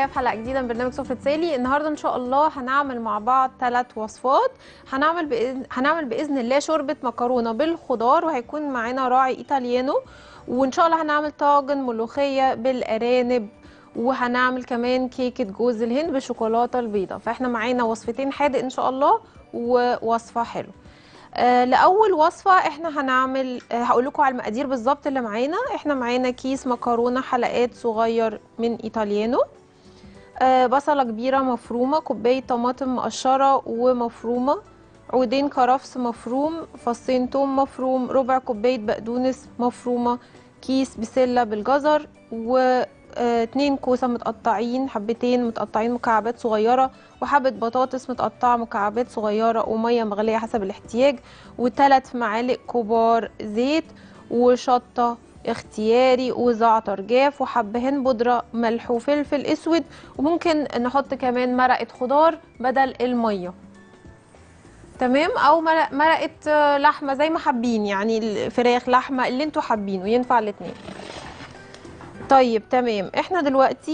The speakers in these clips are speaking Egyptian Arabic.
في حلقه جديده من برنامج سفرة سالي النهارده ان شاء الله هنعمل مع بعض ثلاث وصفات هنعمل بإذن هنعمل باذن الله شوربه مكرونه بالخضار وهيكون معانا راعي ايطاليانو وان شاء الله هنعمل طاجن ملوخيه بالارانب وهنعمل كمان كيكه جوز الهند بالشوكولاته البيضاء فاحنا معانا وصفتين حادق ان شاء الله ووصفه حلوه آه لاول وصفه احنا هنعمل آه هقول لكم على المقادير بالظبط اللي معانا احنا معانا كيس مكرونه حلقات صغير من ايطاليانو آه بصله كبيره مفرومه كوبايه طماطم مقشره ومفرومه عودين كرفس مفروم فصين توم مفروم ربع كوبايه بقدونس مفرومه كيس بسله بالجزر و آه، اتنين كوسه متقطعين حبتين متقطعين مكعبات صغيره وحبه بطاطس متقطعه مكعبات صغيره وميه مغليه حسب الاحتياج وثلاث معالق كبار زيت وشطه اختياري وزعتر جاف وحبهان بودره ملح وفلفل اسود وممكن نحط كمان مرقه خضار بدل الميه تمام او مرق- مرقه آه، لحمه زي ما حابين يعني الفراخ لحمه اللي انتوا حابينه ينفع الاتنين طيب تمام احنا دلوقتي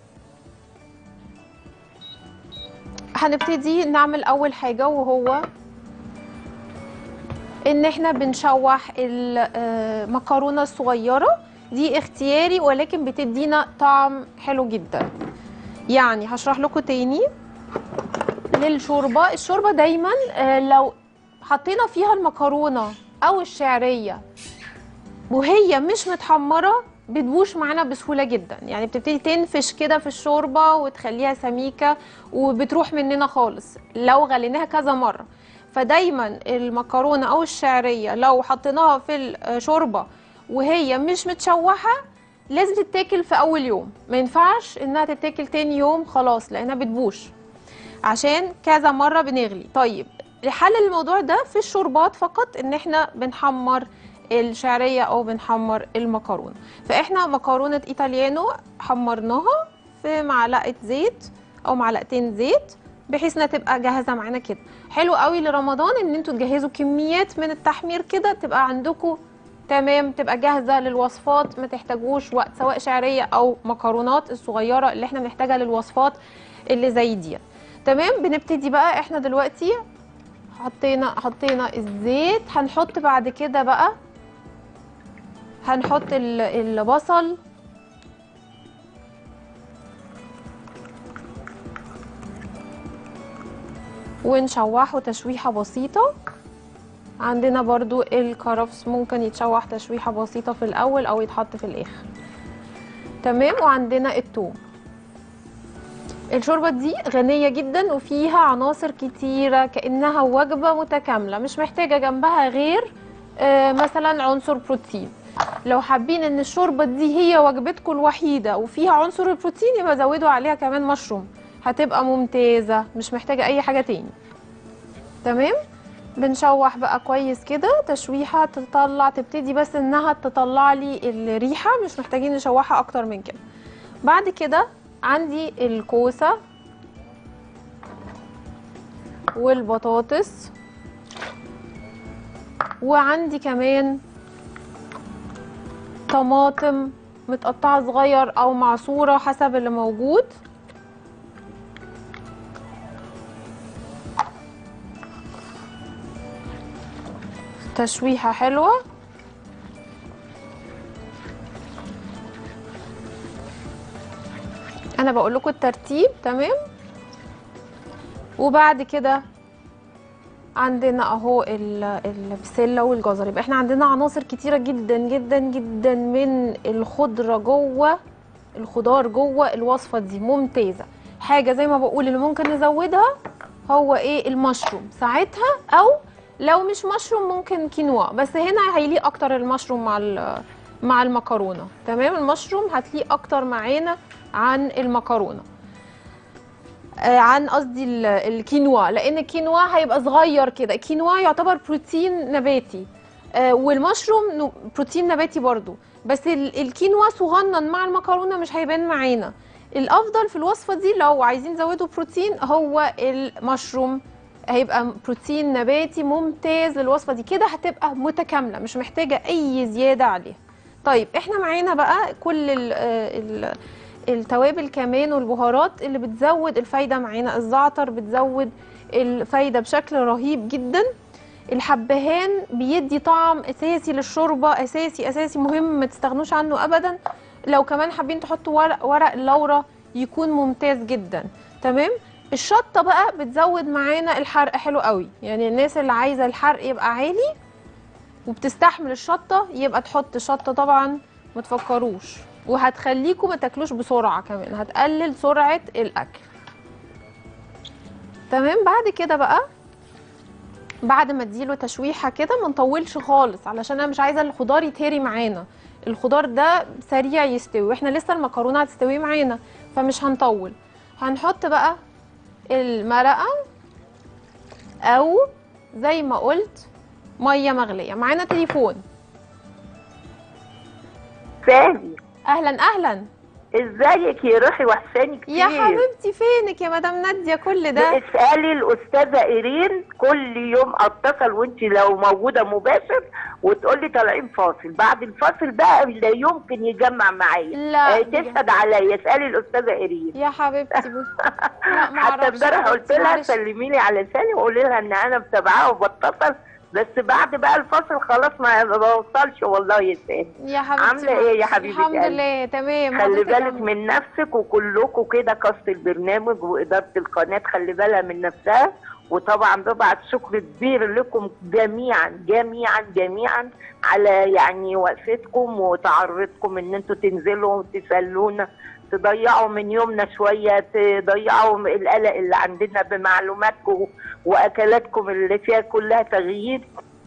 هنبتدي نعمل اول حاجة وهو ان احنا بنشوح المكرونة الصغيرة دي اختياري ولكن بتدينا طعم حلو جدا يعني هشرح لكم تاني للشوربة الشوربة دايما آه، لو حطينا فيها المكرونة او الشعرية وهي مش متحمرة بتبوش معانا بسهولة جدا يعني بتبتدي تنفش كده في الشوربة وتخليها سميكة وبتروح مننا خالص لو غليناها كذا مرة فدايما المكرونة او الشعرية لو حطيناها في الشوربة وهي مش متشوحة لازم تتاكل في اول يوم ما ينفعش انها تتاكل تاني يوم خلاص لانها بتبوش عشان كذا مرة بنغلي طيب لحل الموضوع ده في الشوربات فقط ان احنا بنحمر الشعرية او بنحمر المكرونة فاحنا مكرونة ايطاليانو حمرناها في معلقة زيت او معلقتين زيت بحيث انها تبقى جاهزة معانا كده حلو قوي لرمضان ان انتوا تجهزوا كميات من التحمير كده تبقى عندكم تمام تبقى جاهزة للوصفات ما تحتاجوش وقت سواء شعرية او مكرونات الصغيرة اللي احنا بنحتاجها للوصفات اللي زي دي تمام بنبتدي بقى احنا دلوقتي حطينا حطينا الزيت هنحط بعد كده بقى هنحط ال- البصل ونشوحه تشويحة بسيطة عندنا برضو الكرفس ممكن يتشوح تشويحة بسيطة في الأول أو يتحط في الآخر تمام وعندنا التوم الشوربة دي غنية جدا وفيها عناصر كتيرة كأنها وجبة متكاملة مش محتاجة جنبها غير آه، مثلا عنصر بروتين لو حابين ان الشوربة دي هي وجبتكم الوحيدة وفيها عنصر البروتين يبقى زودوا عليها كمان مشروم هتبقى ممتازة مش محتاجة اي حاجة تاني تمام بنشوح بقى كويس كده تشويحة تطلع تبتدي بس انها تطلع لي الريحة مش محتاجين نشوحها اكتر من كده بعد كده عندي الكوسة والبطاطس وعندي كمان طماطم متقطعة صغير او معصورة حسب اللي موجود تشويحة حلوة انا بقول لكم الترتيب تمام وبعد كده عندنا اهو ال- البسله والجزر يبقى احنا عندنا عناصر كتيره جدا جدا جدا من الخضره جوه الخضار جوه الوصفه دي ممتازه حاجه زي ما بقول اللي ممكن نزودها هو ايه المشروم ساعتها او لو مش مشروم ممكن كينوا بس هنا هيليق اكتر المشروم مع ال- مع المكرونه تمام المشروم هتليق اكتر معانا عن المكرونه آه، عن قصدي ال- الكينوا لان الكينوا هيبقى صغير كده الكينوا يعتبر بروتين نباتي آه، والمشروم نو- بروتين نباتي برضو بس ال- الكينوا صغنن مع المكرونه مش هيبان معانا الافضل في الوصفه دي لو عايزين زودوا بروتين هو المشروم هيبقى بروتين نباتي ممتاز للوصفه دي كده هتبقى متكامله مش محتاجه اي زياده عليها طيب احنا معانا بقى كل ال ال التوابل كمان والبهارات اللي بتزود الفايده معانا الزعتر بتزود الفايده بشكل رهيب جدا الحبهان بيدي طعم اساسي للشوربه اساسي اساسي مهم ما تستغنوش عنه ابدا لو كمان حابين تحطوا ورق ورق اللورا يكون ممتاز جدا تمام الشطه بقى بتزود معانا الحرق حلو قوي يعني الناس اللي عايزه الحرق يبقى عالي وبتستحمل الشطه يبقى تحط شطه طبعا ما تفكروش وهتخليكم ما تاكلوش بسرعه كمان هتقلل سرعه الاكل تمام بعد كده بقى بعد ما اديله تشويحه كده ما نطولش خالص علشان انا مش عايزه الخضار يتهري معانا الخضار ده سريع يستوي واحنا لسه المكرونه هتستوي معانا فمش هنطول هنحط بقى المرقه او زي ما قلت ميه مغليه معانا تليفون سامي اهلا اهلا ازيك يا روحي وحشاني كتير يا حبيبتي فينك يا مدام ناديه كل ده اسالي الاستاذه ايرين كل يوم اتصل وانت لو موجوده مباشر وتقول لي طالعين فاصل بعد الفاصل بقى لا يمكن يجمع معايا لا آه، تشهد عليا اسالي الاستاذه ايرين يا حبيبتي بص لا ما حتى اعرفش امبارح قلت لها معلش. سلمي لي على لساني وقولي لها ان انا متابعاها وبتصل بس بعد بقى الفاصل خلاص ما بوصلش والله يا سامي يا حبيبتي عاملة إيه يا حبيبة الحمد قلبي؟ لله تمام خلي حضرتك بالك عاملة من نفسك وكلكم كده كاست البرنامج وإدارة القناة خلي بالها من نفسها وطبعا ببعت شكر كبير لكم جميعا جميعا جميعا على يعني وقفتكم وتعرضكم ان انتوا تنزلوا وتسالونا تضيعوا من يومنا شويه تضيعوا القلق اللي عندنا بمعلوماتكم واكلاتكم اللي فيها كلها تغيير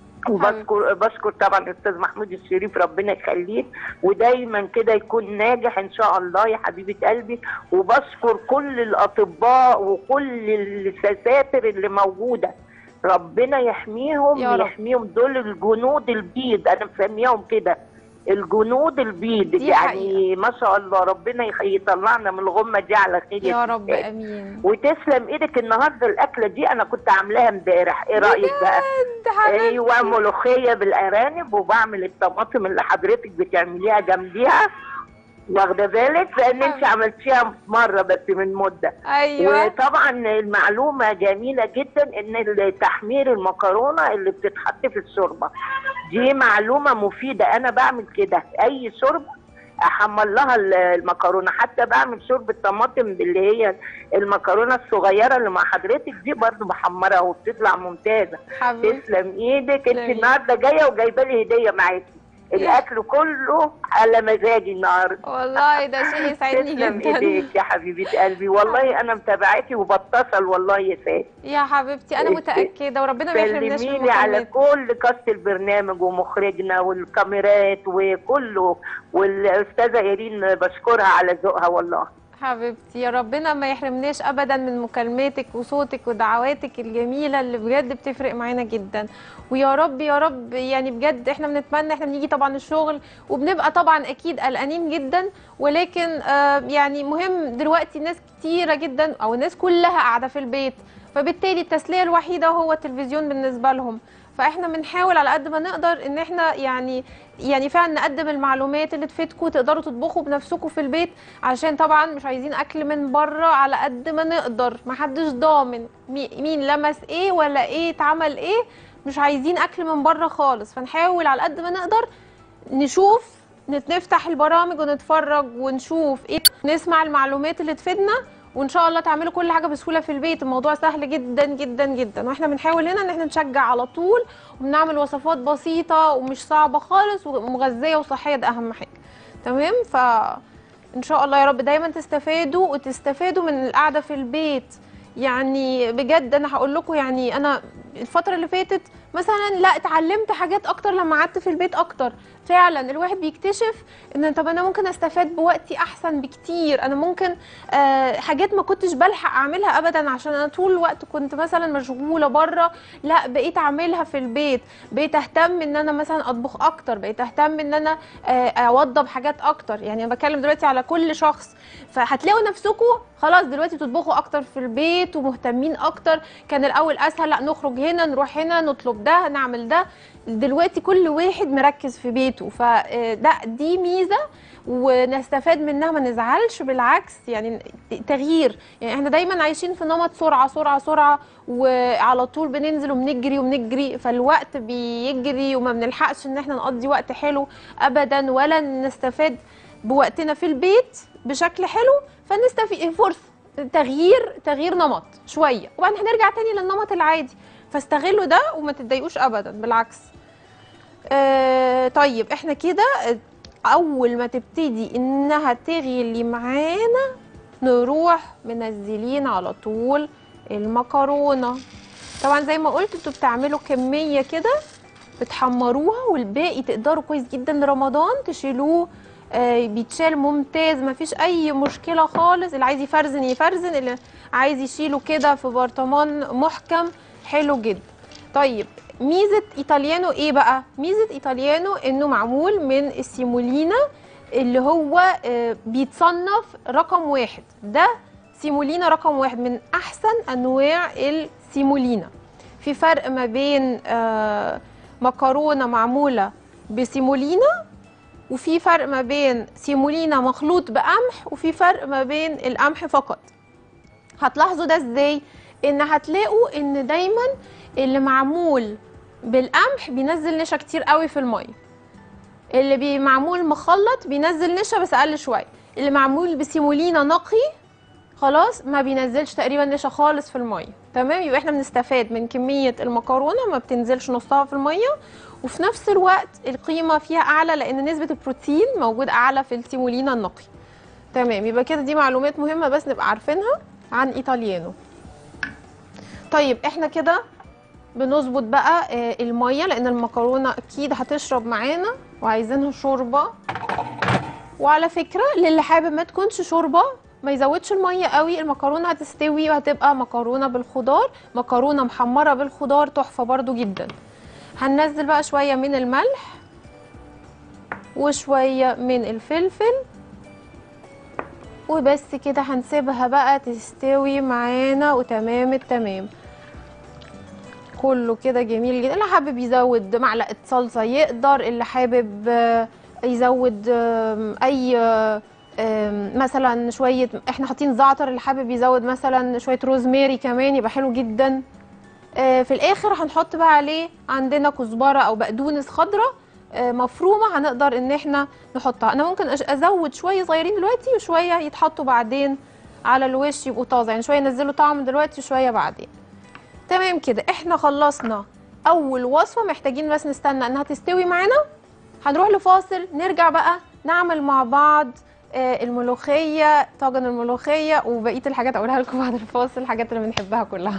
وبشكر بشكر طبعا الاستاذ محمود الشريف ربنا يخليه ودايما كده يكون ناجح ان شاء الله يا حبيبه قلبي وبشكر كل الاطباء وكل السساتر اللي موجوده ربنا يحميهم يا رب. يحميهم دول الجنود البيض انا مسميهم كده الجنود البيض دي يعني حقيقة. ما شاء الله ربنا يخ- يطلعنا من الغمه دي على خير يا رب ستات. امين وتسلم ايدك النهارده الاكله دي انا كنت عاملاها امبارح ايه رايك بقى بجد حبيبتي ايوه ملوخيه بالارانب وبعمل الطماطم اللي حضرتك بتعمليها جنبيها واخده بالك لان انت عملتيها مره بس من مده ايوه وطبعا المعلومه جميله جدا ان تحمير المكرونه اللي بتتحط في الشوربه دي معلومه مفيده انا بعمل كده اي شوربه احمر لها ال- المكرونه حتى بعمل شوربه طماطم اللي هي المكرونه الصغيره اللي مع حضرتك دي برضو بحمرها وبتطلع ممتازه حبيبتي تسلم ايدك انت تسلمي. النهارده جايه وجايبه لي هديه معاكي الاكل كله على مزاجي النهارده والله ده شيء يسعدني تسلم جدا ايديك يا حبيبه قلبي والله انا متابعاكي وبتصل والله يا سيدي يا حبيبتي انا متاكده وربنا ما يحرمناش من سلميلي على المكالمات كل كاست البرنامج ومخرجنا والكاميرات وكله والاستاذه ايرين بشكرها على ذوقها والله حبيبتي يا ربنا ما يحرمناش ابدا من مكالماتك وصوتك ودعواتك الجميله اللي بجد بتفرق معانا جدا ويا رب يا رب يعني بجد احنا بنتمنى احنا بنيجي طبعا الشغل وبنبقى طبعا اكيد قلقانين جدا ولكن آه يعني مهم دلوقتي ناس كتيره جدا او الناس كلها قاعده في البيت فبالتالي التسليه الوحيده هو التلفزيون بالنسبه لهم فاحنا بنحاول على قد ما نقدر ان احنا يعني يعني فعلا نقدم المعلومات اللي تفيدكم تقدروا تطبخوا بنفسكم في البيت عشان طبعا مش عايزين اكل من بره على قد ما نقدر محدش ضامن مي- مين لمس ايه ولا ايه اتعمل ايه مش عايزين اكل من بره خالص فنحاول على قد ما نقدر نشوف نت- نفتح البرامج ونتفرج ونشوف ايه نسمع المعلومات اللي تفيدنا وان شاء الله تعملوا كل حاجه بسهوله في البيت الموضوع سهل جدا جدا جدا واحنا بنحاول هنا ان احنا نشجع على طول وبنعمل وصفات بسيطه ومش صعبه خالص ومغذيه وصحيه ده اهم حاجه تمام ف ان شاء الله يا رب دايما تستفادوا وتستفادوا من القعده في البيت يعني بجد انا هقول لكم يعني انا الفتره اللي فاتت مثلا لا اتعلمت حاجات اكتر لما قعدت في البيت اكتر فعلا الواحد بيكتشف ان طب انا ممكن استفاد بوقتي احسن بكتير انا ممكن آه حاجات ما كنتش بلحق اعملها ابدا عشان انا طول الوقت كنت مثلا مشغوله بره لا بقيت اعملها في البيت بقيت اهتم ان انا مثلا اطبخ اكتر بقيت اهتم ان انا آه اوضب حاجات اكتر يعني انا بتكلم دلوقتي على كل شخص فهتلاقوا نفسكم خلاص دلوقتي بتطبخوا اكتر في البيت ومهتمين اكتر كان الاول اسهل لا نخرج هنا نروح هنا نطلب ده نعمل ده دلوقتي كل واحد مركز في بيته فده دي ميزه ونستفاد منها ما نزعلش بالعكس يعني تغيير يعني احنا دايما عايشين في نمط سرعه سرعه سرعه وعلى طول بننزل وبنجري وبنجري فالوقت بيجري وما بنلحقش ان احنا نقضي وقت حلو ابدا ولا نستفاد بوقتنا في البيت بشكل حلو فنستفيد فرصه تغيير تغيير نمط شويه وبعدين هنرجع تاني للنمط العادي فاستغلوا ده وما تتضايقوش ابدا بالعكس آه طيب احنا كده اول ما تبتدي انها تغلي معانا نروح منزلين على طول المكرونه طبعا زي ما قلت انتوا بتعملوا كميه كده بتحمروها والباقي تقدروا كويس جدا لرمضان تشيلوه آه بيتشال ممتاز مفيش اي مشكله خالص اللي عايز يفرزن يفرزن اللي عايز يشيله كده في برطمان محكم حلو جدا طيب ميزه ايطاليانو ايه بقى ميزه ايطاليانو انه معمول من السيمولينا اللي هو آه بيتصنف رقم واحد ده سيمولينا رقم واحد من احسن انواع السيمولينا في فرق ما بين آه مكرونه معموله بسيمولينا وفي فرق ما بين سيمولينا مخلوط بقمح وفي فرق ما بين القمح فقط هتلاحظوا ده ازاي ان هتلاقوا ان دايما اللي معمول بالقمح بينزل نشا كتير قوي في الميه اللي بي معمول مخلط بينزل نشا بس اقل شويه اللي معمول بسيمولينا نقي خلاص ما بينزلش تقريبا نشا خالص في الميه تمام يبقى احنا بنستفاد من كميه المكرونه ما بتنزلش نصها في الميه وفي نفس الوقت القيمه فيها اعلى لان نسبه البروتين موجود اعلى في السيمولينا النقي تمام يبقى كده دي معلومات مهمه بس نبقى عارفينها عن ايطاليانو طيب احنا كده بنظبط بقى الميه لان المكرونه اكيد هتشرب معانا وعايزينها شوربه وعلى فكره للي حابب ما تكونش شوربه ما يزودش الميه قوي المكرونه هتستوي وهتبقى مكرونه بالخضار مكرونه محمره بالخضار تحفه برضو جدا هننزل بقى شويه من الملح وشويه من الفلفل وبس كده هنسيبها بقى تستوي معانا وتمام التمام كله كده جميل جدا اللي حابب يزود معلقه صلصه يقدر اللي حابب يزود اي مثلا شويه احنا حاطين زعتر اللي حابب يزود مثلا شويه روزماري كمان يبقى حلو جدا في الاخر هنحط بقى عليه عندنا كزبره او بقدونس خضراء مفرومه هنقدر ان احنا نحطها انا ممكن ازود شويه صغيرين دلوقتي وشويه يتحطوا بعدين على الوش يبقوا طازه يعني شويه ينزلوا طعم دلوقتي وشويه بعدين تمام كده احنا خلصنا اول وصفه محتاجين بس نستنى انها تستوي معانا هنروح لفاصل نرجع بقى نعمل مع بعض الملوخيه طاجن الملوخيه وبقيه الحاجات اقولها لكم بعد الفاصل الحاجات اللي بنحبها كلها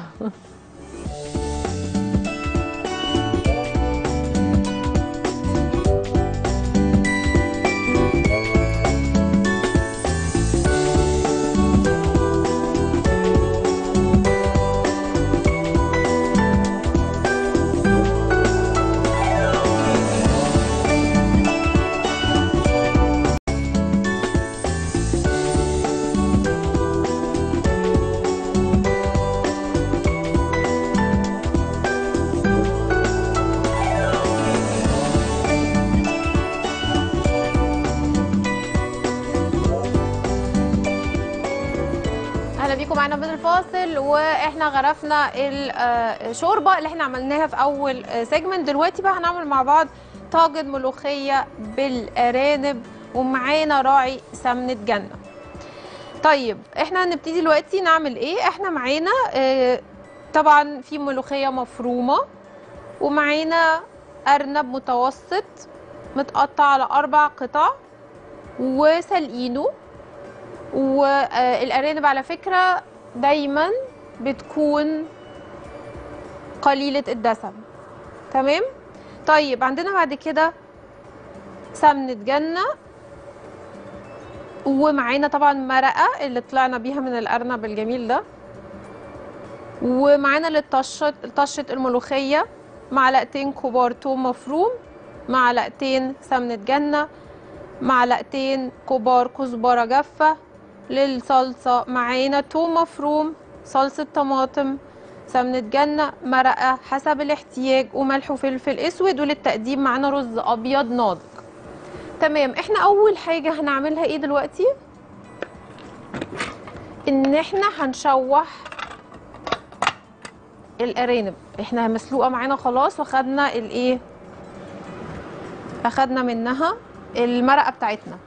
معانا من الفاصل واحنا غرفنا الشوربه اللي احنا عملناها في اول سيجمنت دلوقتي بقى هنعمل مع بعض طاجن ملوخيه بالارانب ومعانا راعي سمنه جنه طيب احنا هنبتدي دلوقتي نعمل ايه احنا معانا طبعا في ملوخيه مفرومه ومعانا ارنب متوسط متقطع على اربع قطع وسلقينه والارانب على فكره دايما بتكون قليله الدسم تمام طيب عندنا بعد كده سمنه جنه ومعانا طبعا مرقه اللي طلعنا بيها من الارنب الجميل ده ومعانا للطشه طشه الملوخيه معلقتين كبار توم مفروم معلقتين سمنه جنه معلقتين كبار كزبره جافه للصلصه معانا توم مفروم صلصه طماطم سمنة جنة مرقة حسب الاحتياج وملح وفلفل اسود وللتقديم معانا رز ابيض ناضج تمام احنا اول حاجة هنعملها ايه دلوقتي ان احنا هنشوح الارانب احنا مسلوقة معانا خلاص واخدنا الايه اخدنا منها المرقة بتاعتنا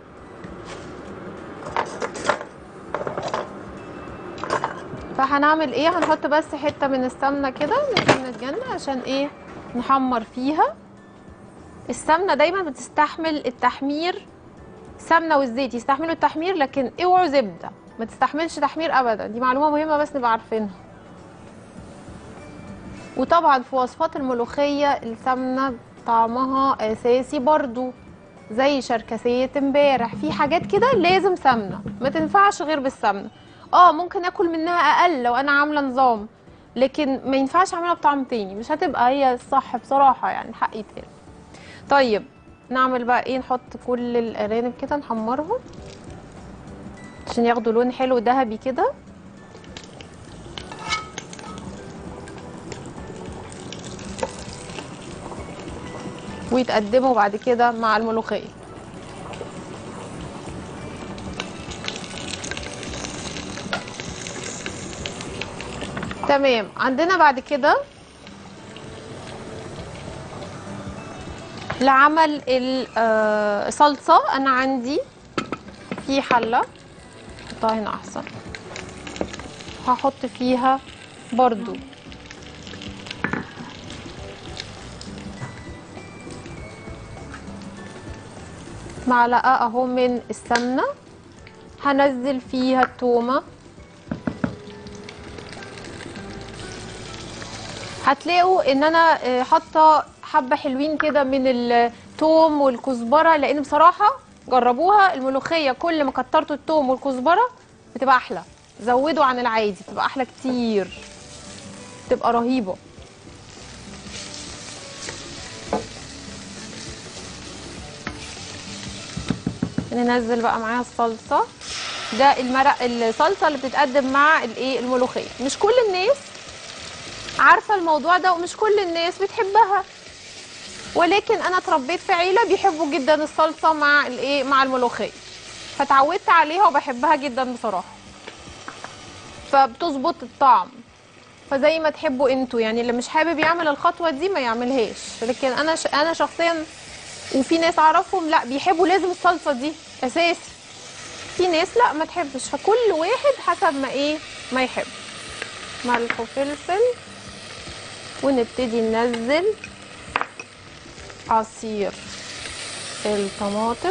فهنعمل ايه هنحط بس حته من السمنه كده من سمنه جنة عشان ايه نحمر فيها السمنه دايما بتستحمل التحمير سمنه والزيت يستحملوا التحمير لكن اوعوا زبده ما تستحملش تحمير ابدا دي معلومه مهمه بس نبقى عارفينها وطبعا في وصفات الملوخيه السمنه طعمها اساسي برضو زي شركسيه امبارح في حاجات كده لازم سمنه ما تنفعش غير بالسمنه اه ممكن اكل منها اقل لو انا عامله نظام لكن ما ينفعش اعملها بطعم تاني مش هتبقى هي الصح بصراحه يعني حق يتقال طيب نعمل بقى ايه نحط كل الارانب كده نحمرهم عشان ياخدوا لون حلو ذهبي كده ويتقدموا بعد كده مع الملوخيه تمام عندنا بعد كده لعمل الصلصه انا عندي في حله احطها هنا احسن هحط فيها برضو معلقه اهو من السمنه هنزل فيها التومه هتلاقوا ان انا آه، حاطه حبه حلوين كده من التوم والكزبره لان بصراحه جربوها الملوخيه كل ما كترتوا التوم والكزبره بتبقى احلى زودوا عن العادي بتبقى احلى كتير بتبقى رهيبه ننزل بقى معاها الصلصه ده المرق الصلصه اللي بتتقدم مع الايه الملوخيه مش كل الناس عارفه الموضوع ده ومش كل الناس بتحبها ولكن انا اتربيت في عيله بيحبوا جدا الصلصه مع الايه مع الملوخيه فتعودت عليها وبحبها جدا بصراحه فبتظبط الطعم فزي ما تحبوا انتوا يعني اللي مش حابب يعمل الخطوه دي ما يعملهاش لكن انا ش... انا شخصيا وفي ناس اعرفهم لا بيحبوا لازم الصلصه دي اساسي في ناس لا ما تحبش فكل واحد حسب ما ايه ما يحب ملح وفلفل ونبتدي ننزل عصير الطماطم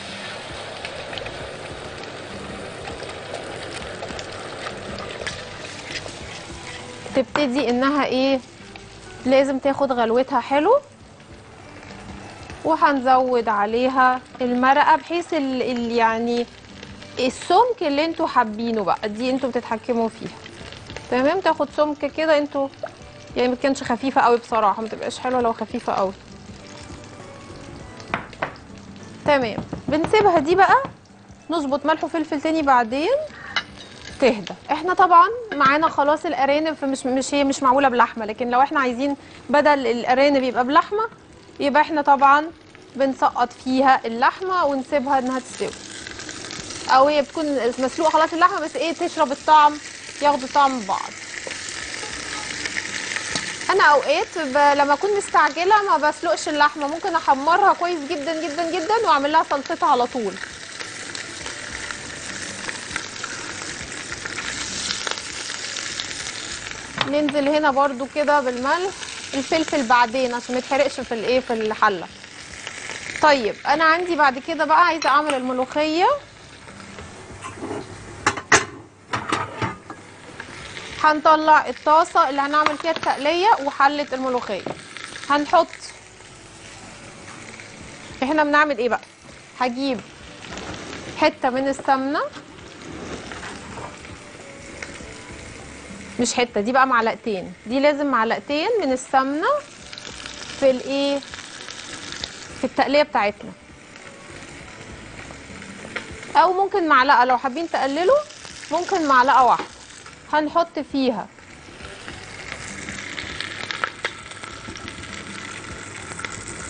تبتدي انها ايه لازم تاخد غلوتها حلو وهنزود عليها المرقه بحيث ال ال- يعني السمك اللي انتوا حابينه بقى دي انتوا بتتحكموا فيها تمام تاخد سمك كده انتوا يعني ما كانش خفيفه قوي بصراحه ما تبقاش حلوه لو خفيفه قوي تمام بنسيبها دي بقى نظبط ملح وفلفل تاني بعدين تهدى احنا طبعا معانا خلاص الارانب فمش مش هي مش معموله بلحمه لكن لو احنا عايزين بدل الارانب يبقى بلحمه يبقى احنا طبعا بنسقط فيها اللحمه ونسيبها انها تستوي او هي بتكون مسلوقه خلاص اللحمه بس ايه تشرب الطعم ياخدوا طعم بعض انا اوقات ب... لما اكون مستعجله ما بسلقش اللحمه ممكن احمرها كويس جدا جدا جدا واعمل لها صلصتها على طول ننزل هنا برضو كده بالملح الفلفل بعدين عشان ما يتحرقش في الايه في الحله طيب انا عندي بعد كده بقى عايزه اعمل الملوخيه هنطلع الطاسه اللي هنعمل فيها التقليه وحله الملوخيه هنحط احنا بنعمل ايه بقى هجيب حته من السمنه مش حته دي بقى معلقتين دي لازم معلقتين من السمنه في الايه في التقليه بتاعتنا او ممكن معلقه لو حابين تقللوا ممكن معلقه واحده هنحط فيها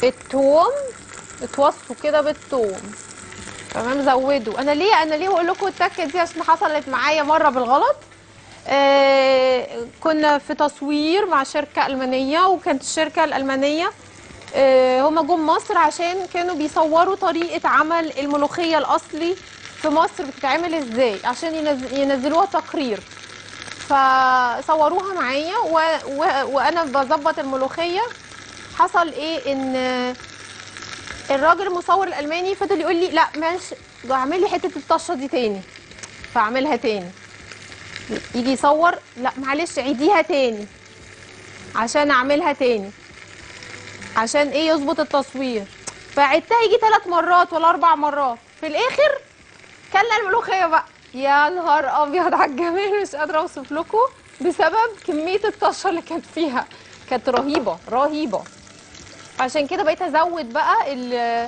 التوم اتوصوا كده بالتوم تمام زودوا انا ليه انا ليه بقول لكم التكه دي عشان حصلت معايا مره بالغلط آه كنا في تصوير مع شركه المانيه وكانت الشركه الالمانيه آه هم جم مصر عشان كانوا بيصوروا طريقه عمل الملوخيه الاصلي في مصر بتتعمل ازاي عشان ينز- ينزلوها تقرير فصوروها معايا و... و... وانا بظبط الملوخيه حصل ايه ان الراجل المصور الالماني فضل يقول لي لا ماشي اعمل لي حته الطشه دي تاني فاعملها تاني يجي يصور لا معلش عيديها تاني عشان اعملها تاني عشان ايه يظبط التصوير فعدتها يجي ثلاث مرات ولا اربع مرات في الاخر كلنا الملوخيه بقى يا نهار ابيض على الجمال مش قادره اوصف لكم بسبب كميه الطشه اللي كانت فيها كانت رهيبه رهيبه عشان كده بقيت ازود بقى ال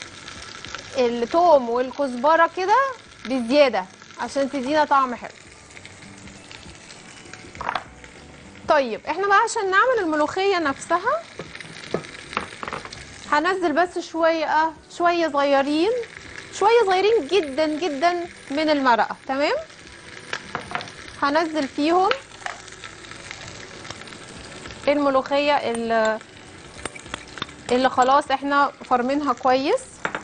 التوم والكزبره كده بزياده عشان تدينا طعم حلو طيب احنا بقى عشان نعمل الملوخيه نفسها هنزل بس شويه اه شويه صغيرين شويه صغيرين جدا جدا من المرقه تمام هنزل فيهم الملوخيه اللي اللي خلاص احنا فرمينها كويس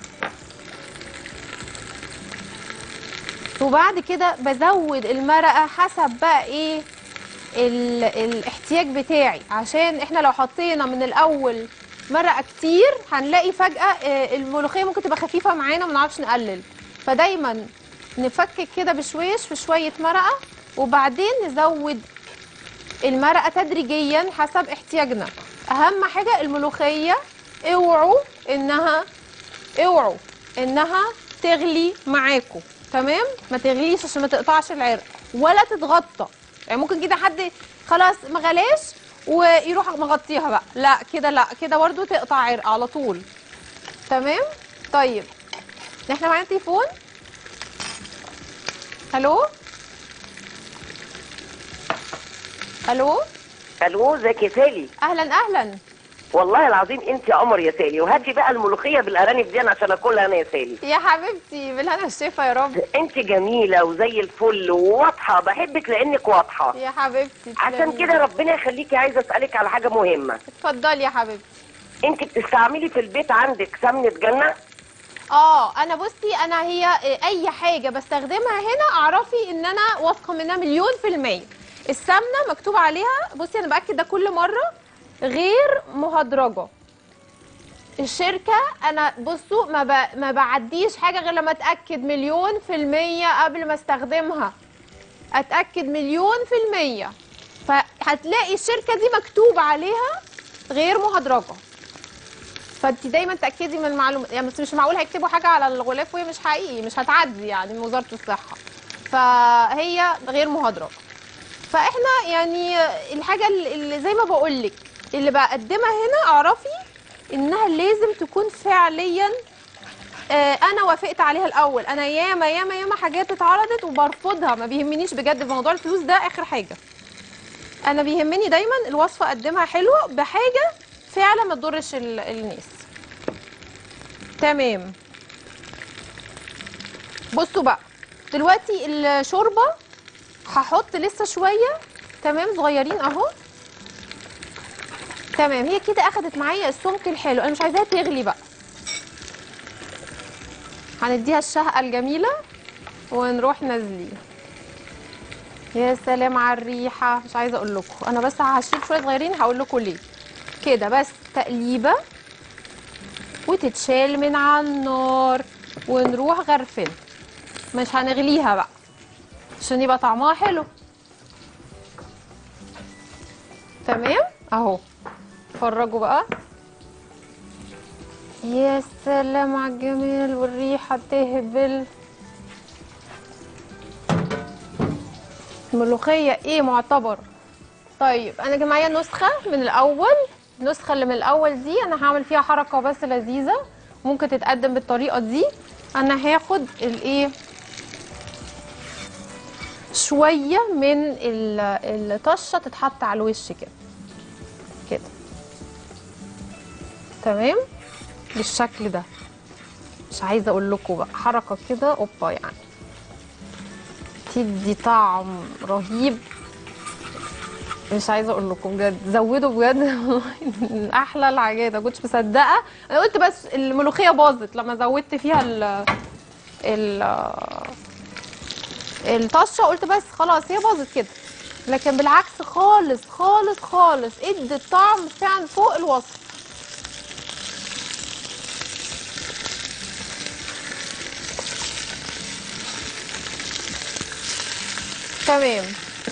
وبعد كده بزود المرقه حسب بقى ايه ال... الاحتياج بتاعي عشان احنا لو حطينا من الاول مرقه كتير هنلاقي فجاه آه، الملوخيه ممكن تبقى خفيفه معانا ما نعرفش نقلل فدايما نفكك كده بشويش في شويه مرقه وبعدين نزود المرقه تدريجيا حسب احتياجنا اهم حاجه الملوخيه اوعوا انها اوعوا انها تغلي معاكم تمام ما تغليش عشان ما تقطعش العرق ولا تتغطى يعني ممكن كده حد خلاص ما غلاش ويروح مغطيها بقى لا كده لا كده برضو تقطع عرق على طول تمام طيب احنا معانا تليفون الو الو الو ازيك يا سالي اهلا اهلا والله العظيم انت يا قمر يا سالي وهاتي بقى الملوخيه بالارانب دي انا عشان اكلها انا يا سالي يا حبيبتي بالهنا والشفا يا رب انت جميله وزي الفل وواضحه بحبك لانك واضحه يا حبيبتي عشان تسلمي. كده ربنا يخليكي عايزه اسالك على حاجه مهمه اتفضلي يا حبيبتي انت بتستعملي في البيت عندك سمنه جنه اه انا بصي انا هي اي حاجه بستخدمها هنا اعرفي ان انا واثقه منها مليون في الميه السمنه مكتوب عليها بصي انا باكد ده كل مره غير مهدرجه الشركه انا بصوا ما, ب... ما بعديش حاجه غير لما اتاكد مليون في الميه قبل ما استخدمها اتاكد مليون في الميه فهتلاقي الشركه دي مكتوب عليها غير مهدرجه فانت دايما تاكدي من المعلومات يعني بس مش معقول هيكتبوا حاجه على الغلاف وهي مش حقيقي مش هتعدي يعني من وزاره الصحه فهي غير مهدرجه فاحنا يعني الحاجه اللي اللي زي ما بقول لك اللي بقدمها هنا اعرفي انها لازم تكون فعليا آه، انا وافقت عليها الاول انا ياما ياما ياما حاجات اتعرضت وبرفضها ما بيهمنيش بجد في موضوع الفلوس ده اخر حاجه انا بيهمني دايما الوصفه اقدمها حلوه بحاجه فعلا ما تضرش ال- الناس تمام بصوا بقى دلوقتي الشوربه هحط لسه شويه تمام صغيرين اهو تمام هي كده اخدت معايا السمك الحلو انا مش عايزاها تغلي بقى هنديها الشهقه الجميله ونروح نازلين يا سلام على الريحه مش عايزه اقول لكم انا بس هشيل شويه صغيرين هقول لكم ليه كده بس تقليبه وتتشال من على النار ونروح غرفين مش هنغليها بقى عشان يبقى طعمها حلو تمام اهو اتفرجوا بقى يا سلام على الجمال والريحه تهبل الملوخيه ايه معتبر طيب انا كان معايا نسخه من الاول النسخه اللي من الاول دي انا هعمل فيها حركه بس لذيذه ممكن تتقدم بالطريقه دي انا هاخد الايه شويه من ال- الطشه تتحط على الوش كده كده تمام بالشكل ده مش عايزه اقول لكم بقى حركه كده اوبا يعني تدي طعم رهيب مش عايزه اقول لكم بجد زودوا بجد من احلى الحاجات ما كنتش مصدقه انا قلت بس الملوخيه باظت لما زودت فيها ال ال الطشه قلت بس خلاص هي باظت كده لكن بالعكس خالص خالص خالص ادت طعم فعلا فوق الوصف تمام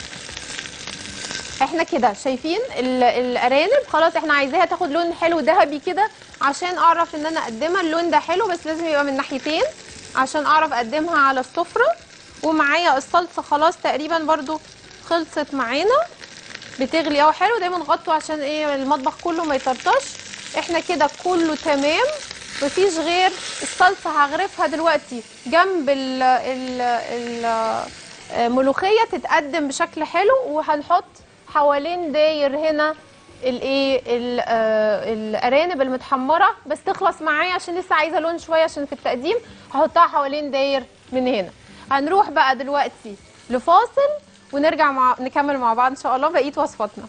احنا كده شايفين ال- الارانب خلاص احنا عايزاها تاخد لون حلو ذهبي كده عشان اعرف ان انا اقدمها اللون ده حلو بس لازم يبقى من ناحيتين عشان اعرف اقدمها على السفره ومعايا الصلصه خلاص تقريبا برضو خلصت معانا بتغلي اهو حلو دايما غطوا عشان ايه المطبخ كله ما يطرطش احنا كده كله تمام مفيش غير الصلصه هغرفها دلوقتي جنب ال ال ال ملوخيه تتقدم بشكل حلو وهنحط حوالين داير هنا الايه ال- آه، الارانب المتحمره بس تخلص معايا عشان لسه عايزه لون شويه عشان في التقديم هحطها حوالين داير من هنا هنروح بقى دلوقتي لفاصل ونرجع مع نكمل مع بعض ان شاء الله بقيه وصفاتنا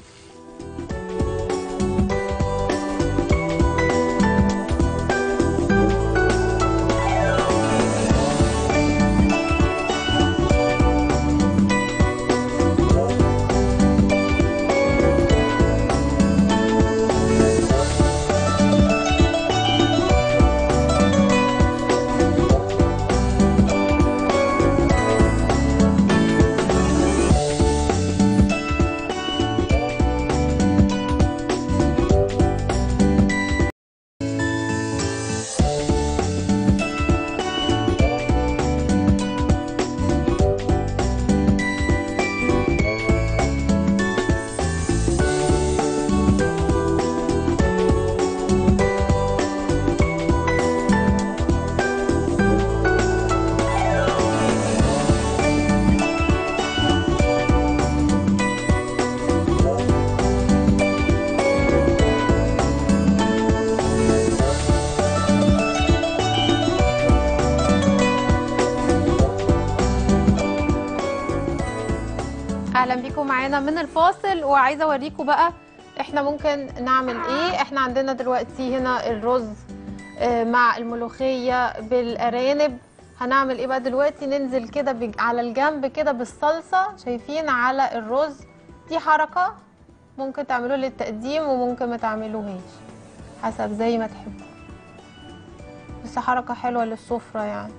اهلا بيكم معانا من الفاصل وعايزه اوريكم بقى احنا ممكن نعمل ايه احنا عندنا دلوقتي هنا الرز آه، مع الملوخيه بالارانب هنعمل ايه بقى دلوقتي ننزل كده بج- على الجنب كده بالصلصه شايفين على الرز دي حركه ممكن تعملوه للتقديم وممكن ما تعملوهاش حسب زي ما تحبوا بس حركه حلوه للسفره يعني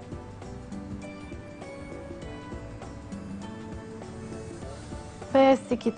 بس كده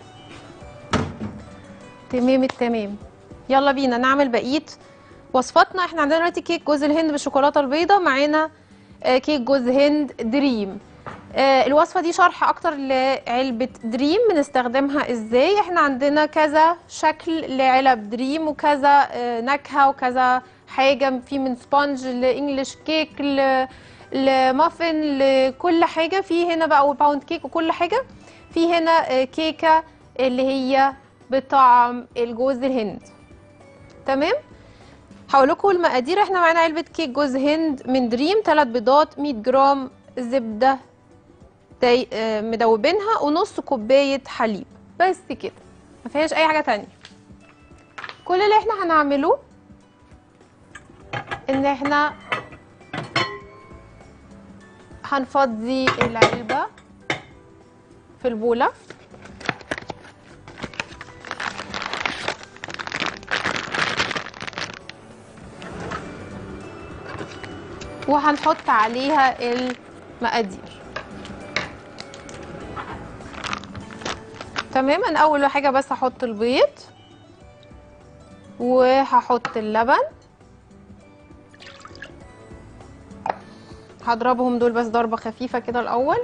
تمام التمام يلا بينا نعمل بقيه وصفاتنا احنا عندنا دلوقتي كيك جوز الهند بالشوكولاته البيضاء معانا آه، كيك جوز هند دريم آه، الوصفه دي شرح اكتر لعلبه دريم بنستخدمها ازاي احنا عندنا كذا شكل لعلب دريم وكذا آه، نكهه وكذا حاجه في من سبونج لانجلش كيك ل لمافن لكل حاجه في هنا بقى وباوند كيك وكل حاجه في هنا آه، كيكه اللي هي بطعم الجوز الهند تمام هقول لكم المقادير احنا معانا علبه كيك جوز هند من دريم 3 بيضات 100 جرام زبده داي- آه، مدوبينها ونص كوبايه حليب بس كده ما فيهاش اي حاجه تانية كل اللي احنا هنعمله ان احنا هنفضي العلبه في البوله وهنحط عليها المقادير تمام انا اول حاجه بس هحط البيض وهحط اللبن هضربهم دول بس ضربه خفيفه كده الاول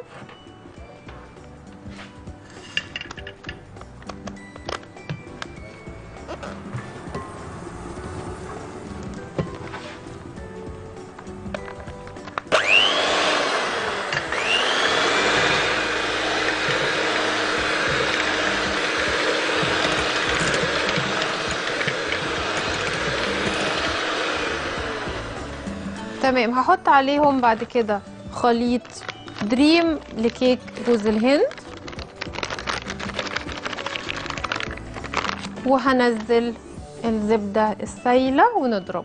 تمام هحط عليهم بعد كده خليط دريم لكيك جوز الهند وهنزل الزبدة السايلة ونضرب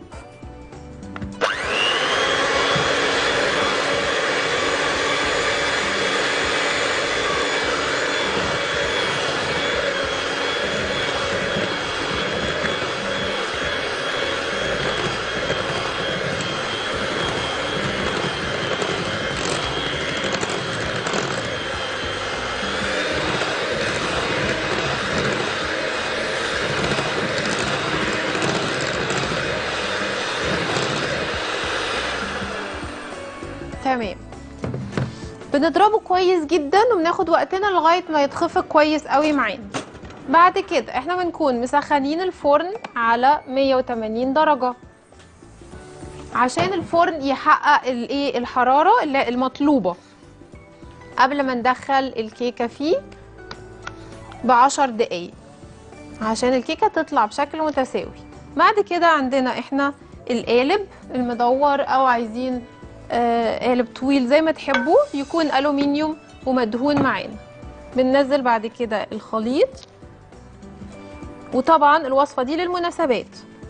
تمام بنضربه كويس جدا وبناخد وقتنا لغايه ما يتخفق كويس قوي معانا بعد كده احنا بنكون مسخنين الفرن على 180 درجه عشان الفرن يحقق الايه الحراره اللي- المطلوبه قبل ما ندخل الكيكه فيه بعشر دقايق عشان الكيكه تطلع بشكل متساوي بعد كده عندنا احنا القالب المدور او عايزين آه، قالب طويل زي ما تحبوا يكون الومنيوم ومدهون معانا بننزل بعد كده الخليط وطبعا الوصفه دي للمناسبات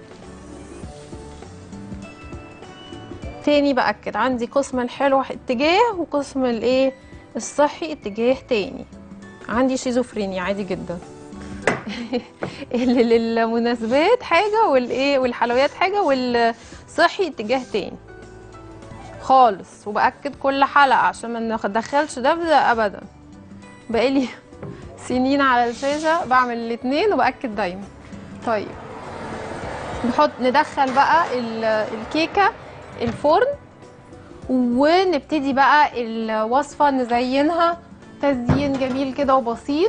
تاني باكد عندي قسم الحلو اتجاه وقسم الايه الصحي اتجاه تاني عندي شيزوفرينيا عادي جدا اللي للمناسبات حاجه والايه والحلويات حاجه والصحي اتجاه تاني خالص وباكد كل حلقه عشان ما ندخلش ده بده ابدا بقالي سنين على الشاشه بعمل الاتنين وباكد دايما طيب نحط ندخل بقى ال- الكيكه الفرن ونبتدي بقى الوصفه نزينها تزيين جميل كده وبسيط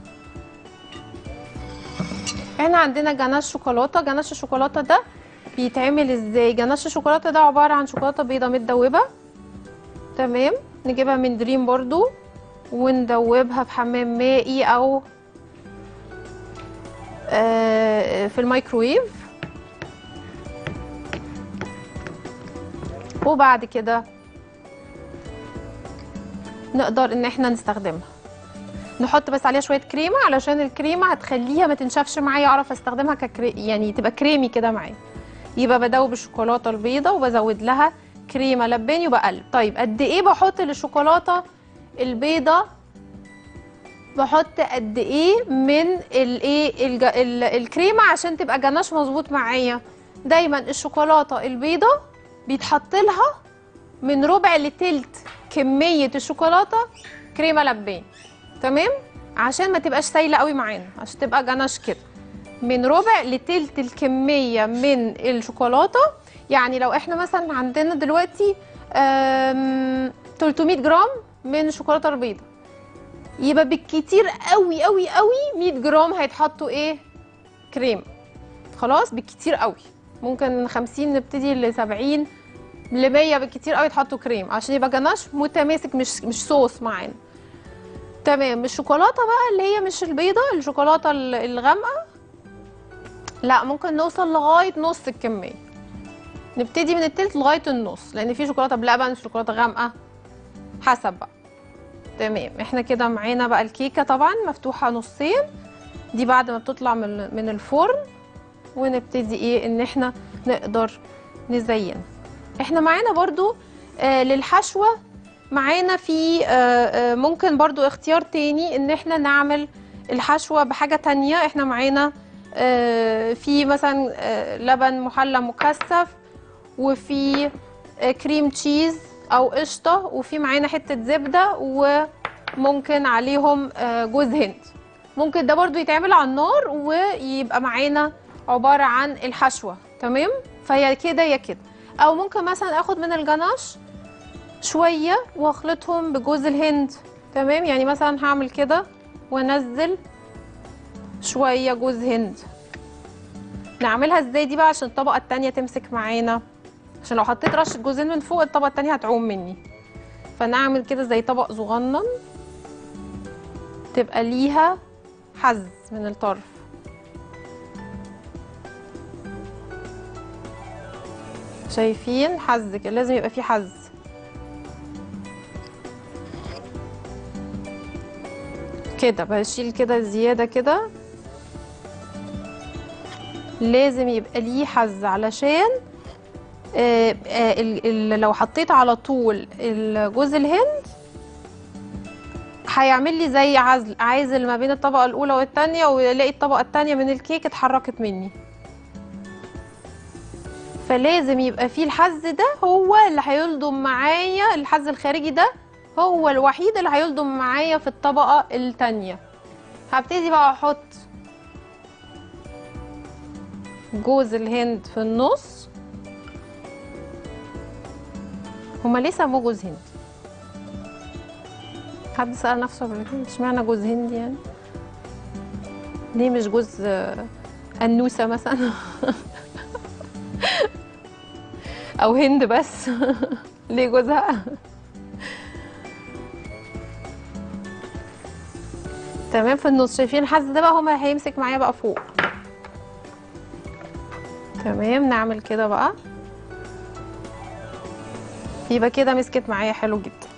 احنا عندنا جناش شوكولاته جناش الشوكولاته ده بيتعمل ازاي جناش الشوكولاته ده عباره عن شوكولاته بيضه متدوبه تمام نجيبها من دريم برضو وندوبها في حمام مائي او آه، في الميكرويف وبعد كده نقدر ان احنا نستخدمها نحط بس عليها شويه كريمه علشان الكريمه هتخليها ما تنشفش معايا اعرف استخدمها ككري يعني تبقى كريمي كده معايا يبقى بدوب الشوكولاته البيضه وبزود لها كريمه لباني وبقلب طيب قد ايه بحط للشوكولاته البيضه بحط قد ايه من الايه الج... ال... الكريمه عشان تبقى جناش مظبوط معايا دايما الشوكولاته البيضه بيتحط لها من ربع لتلت كميه الشوكولاته كريمه لباني تمام عشان ما تبقاش سايله قوي معانا عشان تبقى جناش كده من ربع لتلت الكميه من الشوكولاته يعني لو احنا مثلا عندنا دلوقتي آم، 300 جرام من الشوكولاته البيضاء يبقى بالكتير قوي قوي قوي 100 جرام هيتحطوا ايه كريم خلاص بالكتير قوي ممكن 50 نبتدي ل 70 ل 100 بالكتير قوي يتحطوا كريم عشان يبقى جناش متماسك مش مش صوص معانا تمام الشوكولاته بقى اللي هي مش البيضه الشوكولاته ال- الغامقه لا ممكن نوصل لغايه نص الكميه نبتدي من التلت لغايه النص لان في شوكولاته بلبن شوكولاته غامقه حسب بقى تمام احنا كده معانا بقى الكيكه طبعا مفتوحه نصين دي بعد ما بتطلع من من الفرن ونبتدي ايه ان احنا نقدر نزينها احنا معانا برضو آه للحشوه معانا في آه آه ممكن برضو اختيار تاني ان احنا نعمل الحشوه بحاجه تانية احنا معانا آه في مثلا آه لبن محلى مكثف وفي آه كريم تشيز او قشطه وفي معانا حته زبده وممكن عليهم آه جوز هند ممكن ده برضو يتعمل على النار ويبقى معانا عباره عن الحشوه تمام فهي كده يا كده او ممكن مثلا اخد من الجناش شويه واخلطهم بجوز الهند تمام يعني مثلا هعمل كده وانزل شويه جوز هند نعملها ازاي دي بقى عشان الطبقه التانية تمسك معانا عشان لو حطيت رشه جوز هند من فوق الطبقه التانية هتعوم مني فنعمل كده زي طبق صغنن تبقى ليها حز من الطرف شايفين حز كده لازم يبقى فيه حز كده بشيل كده زيادة كده لازم يبقى ليه حز علشان آه، آه، ال- ال- لو حطيت على طول جوز الهند هيعمل لي زي عزل عازل ما بين الطبقة الأولى والتانية ويلاقي الطبقة التانية من الكيك اتحركت مني فلازم يبقى فيه الحز ده هو اللي هيلضم معايا الحز الخارجي ده هو الوحيد اللي هيلضم معايا في الطبقة التانية هبتدي بقى احط جوز الهند في النص هما ليه سموه جوز هند حد سأل نفسه قبل كده اشمعنى جوز هند يعني ليه مش جوز آه، أنوسة مثلا أو هند بس ليه جوزها تمام في النص شايفين الحز ده بقى هما هيمسك معايا بقى فوق تمام نعمل كده بقى يبقى كده مسكت معايا حلو جدا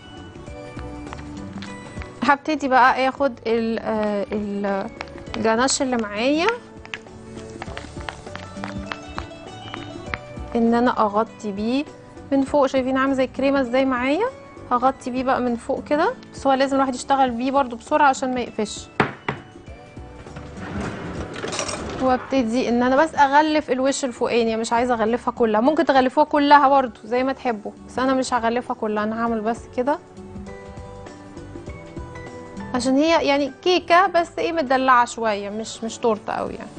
هبتدي بقى اخد ال- آه، ال- الجناش اللي معايا ان انا اغطي بيه من فوق شايفين عامل زي الكريمه ازاي معايا هغطي بيه بقى من فوق كده بس هو لازم الواحد يشتغل بيه برضو بسرعه عشان ما يقفش وابتدي ان انا بس اغلف الوش الفوقاني مش عايزه اغلفها كلها ممكن تغلفوها كلها برضو زي ما تحبوا بس انا مش هغلفها كلها انا هعمل بس كده عشان هي يعني كيكه بس ايه مدلعه شويه مش مش تورته قوي يعني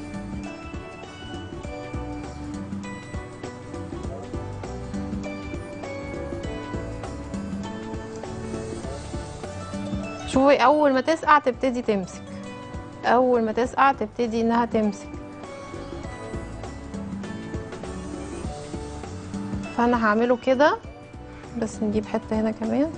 شوفي اول ما تسقع تبتدي تمسك اول ما تسقع تبتدي انها تمسك فانا هعمله كده بس نجيب حته هنا كمان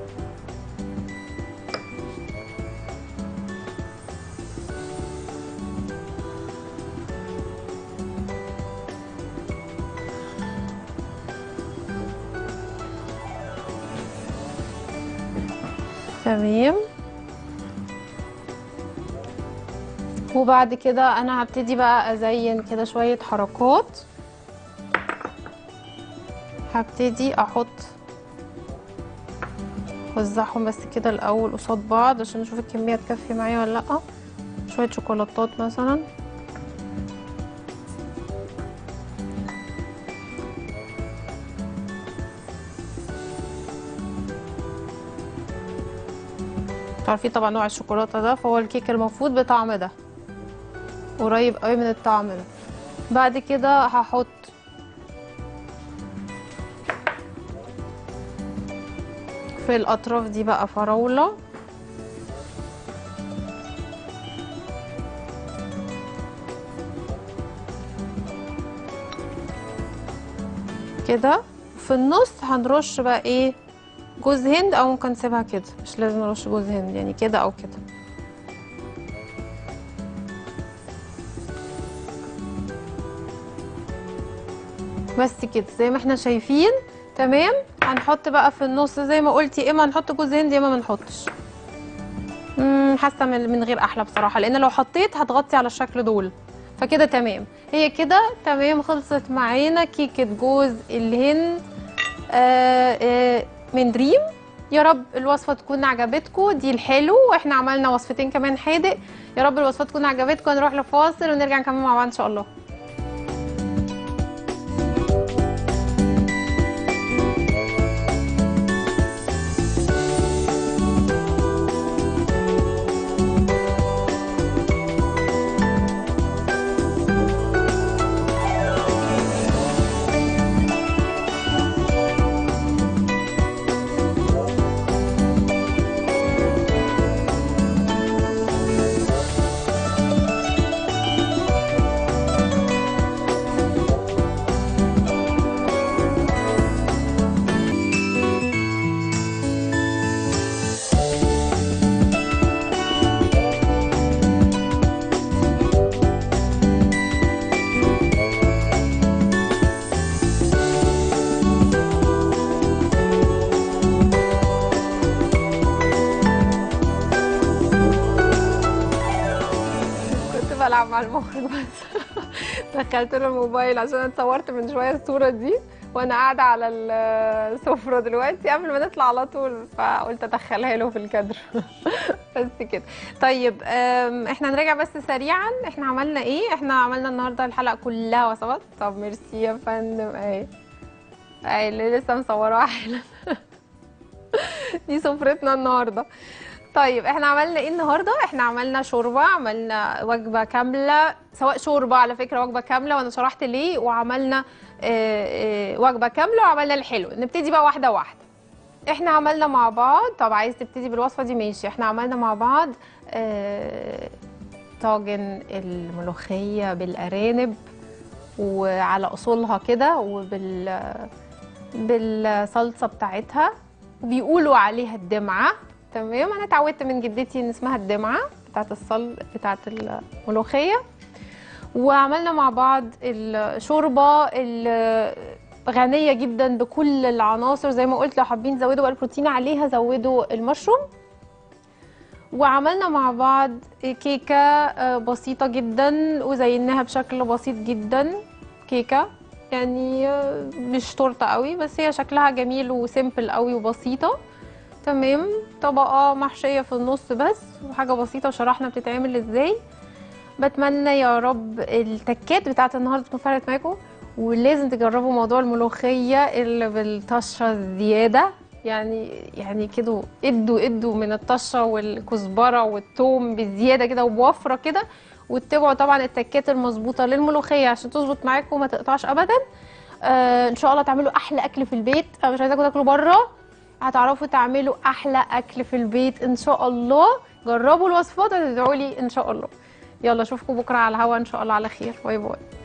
تمام وبعد كده انا هبتدي بقى ازين كده شوية حركات هبتدي احط وزعهم بس كده الاول قصاد بعض عشان نشوف الكمية تكفي معايا ولا لا شوية شوكولاتات مثلا عارفين طبعا نوع الشوكولاته ده فهو الكيك المفروض بطعم ده قريب قوي من الطعم ده بعد كده هحط في الاطراف دي بقى فراوله كده في النص هنرش بقى ايه جوز هند او ممكن نسيبها كده مش لازم نرش جوز هند يعني كده او كده بس كده زي ما احنا شايفين تمام هنحط بقى في النص زي ما قلتي يا اما نحط جوز هند يا اما ما نحطش امم حاسه من من غير احلى بصراحه لان لو حطيت هتغطي على الشكل دول فكده تمام هي كده تمام خلصت معانا كيكه جوز الهند آه آه من دريم يا رب الوصفه تكون عجبتكم دي الحلو واحنا عملنا وصفتين كمان حادق يا رب الوصفه تكون عجبتكم نروح لفاصل ونرجع نكمل مع بعض ان شاء الله بلعب مع المخرج بس دخلت له الموبايل عشان انا اتصورت من شويه الصوره دي وانا قاعده على السفره دلوقتي قبل ما نطلع على طول فقلت ادخلها له في الكادر بس كده طيب أم، احنا نراجع بس سريعا احنا عملنا ايه احنا عملنا النهارده الحلقه كلها وصفات طب ميرسي يا فندم اهي اهي اللي لسه مصوراها حالا دي سفرتنا النهارده طيب احنا عملنا ايه النهارده احنا عملنا شوربه عملنا وجبه كامله سواء شوربه على فكره وجبه كامله وانا شرحت ليه وعملنا آه، آه، وجبه كامله وعملنا الحلو نبتدي بقى واحده واحده احنا عملنا مع بعض طب عايز تبتدي بالوصفه دي ماشي احنا عملنا مع بعض آه، طاجن الملوخيه بالارانب وعلى اصولها كده وبال بالصلصه بتاعتها وبيقولوا عليها الدمعه تمام انا اتعودت من جدتي ان اسمها الدمعه بتاعت الصل بتاعت الملوخيه وعملنا مع بعض الشوربه ال- غنيه جدا بكل العناصر زي ما قلت لو حابين تزودوا بقى البروتين عليها زودوا المشروم وعملنا مع بعض كيكه آه، بسيطه جدا وزيناها بشكل بسيط جدا كيكه يعني آه، مش تورته قوي بس هي شكلها جميل وسيمبل قوي وبسيطه تمام طبقه محشيه في النص بس وحاجه بسيطه وشرحنا بتتعمل ازاي بتمنى يا رب التكات بتاعت النهارده تكون فرقت معاكم ولازم تجربوا موضوع الملوخيه اللي بالطشه الزياده يعني يعني كده ادوا ادوا من الطشه والكزبره والثوم بزياده كده وبوفره كده واتبعوا طبعا التكات المظبوطه للملوخيه عشان تظبط معاكم وما تقطعش ابدا آه ان شاء الله تعملوا احلى اكل في البيت انا مش عايزاكم تاكلوا بره هتعرفوا تعملوا احلى اكل في البيت ان شاء الله جربوا الوصفات وتدعوا لي ان شاء الله يلا اشوفكم بكره على الهوا ان شاء الله على خير باي باي